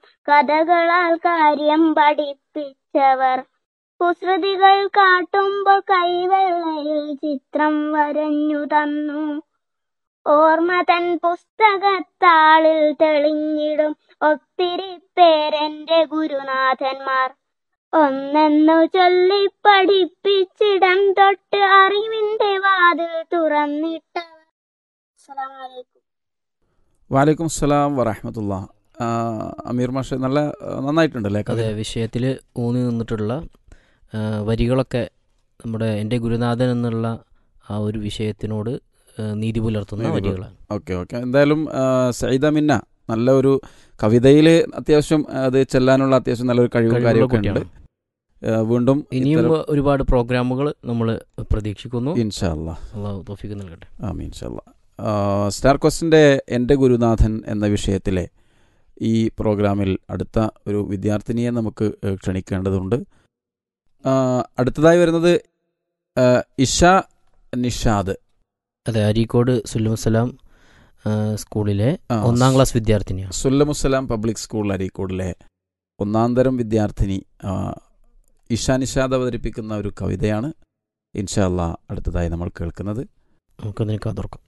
കഥകളാൽ കാര്യം പഠിപ്പിച്ചവർ കുസൃതികൾ കാട്ടുമ്പോൾ കൈവെള്ളയിൽ ചിത്രം വരഞ്ഞു തന്നു ഓർമ്മ തൻ പുസ്തകത്താളിൽ തെളിഞ്ഞിടും ഒത്തിരി പേരെന്റെ ഗുരുനാഥന്മാർ ഒന്നെന്നു ചൊല്ലി പഠിപ്പിച്ചിടം തൊട്ട് അറിവിന്റെ വാതിൽ തുറന്നിട്ടവർ അസ്സലാമു അലൈക്കും വാലൈക്കും സ്സലാം വറഹമത്തുള്ള അമീർ മാഷ് നല്ല ആ, നന്നായിട്ടുണ്ടല്ലേ കഥ അതെ വിഷയത്തിൽ ഊന്നി നിന്നിട്ടുള്ള ആ, വരികളൊക്കെ നമ്മുടെ എൻ്റെ ഗുരുനാഥൻ എന്നുള്ള ആ ഒരു വിഷയത്തിനോട് ആ, നീതി പുലർത്തുന്ന നീതി പുലർ- വരികളാണ് ഓക്കെ ഓക്കെ എന്തായാലും ആ, സയ്യിദ മിന്ന നല്ല ഒരു കവിതയിൽ അത്യാവശ്യം അത് ചെല്ലാനുള്ള അത്യാവശ്യം നല്ലൊരു കഴിവും കഴിവുള്ള കാര്യമൊക്കെ ഉണ്ട് കുട്ടിയാണ് ആ, വീണ്ടും ഇനിയും ഇത്തരം- ഒരുപാട് പ്രോഗ്രാമുകൾ നമ്മൾ പ്രതീക്ഷിക്കുന്നു ഇൻഷാ അല്ലാ അള്ളാഹു തോഫിക്ക് നൽകട്ടെ ആമീൻ ഇൻഷാല്ല സ്റ്റാർ ക്വസ്റ്റിൻ്റെ എൻ്റെ ഗുരുനാഥൻ എന്ന വിഷയത്തിലെ ഈ പ്രോഗ്രാമിൽ അടുത്ത ഒരു വിദ്യാർത്ഥിനിയെ നമുക്ക് ഏഹ്, ക്ഷണിക്കേണ്ടതുണ്ട് ആ, അടുത്തതായി വരുന്നത് ആ, ഇഷ നിഷാദ് അതെ അരീക്കോട് സുല്ലുമസലാം ആ, സ്കൂളിലെ ആ, ഒന്നാം ക്ലാസ് വിദ്യാർത്ഥിനിയാണ് സുല്ലമുസലാം പബ്ലിക് സ്കൂൾ അരീക്കോടിലെ ഒന്നാം തരം വിദ്യാർത്ഥിനി ആ, ഇഷ നിഷാദ് അവതരിപ്പിക്കുന്ന ഒരു കവിതയാണ് ഇൻഷാല്ല അടുത്തതായി നമ്മൾ കേൾക്കുന്നത് നമുക്കതിനെ കാതോർക്കാം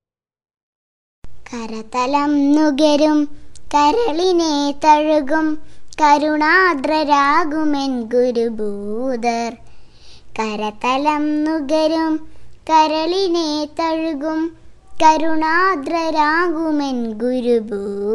കരതലം നുകരും കരളിനെ തഴുകും കരുണാദ്രരാകുമെൻ ഗുരുഭൂതർ കരതലം നുകരും കരളിനെ തഴുകും കരുണാദ്രരാകുമെൻ ഗുരുഭൂ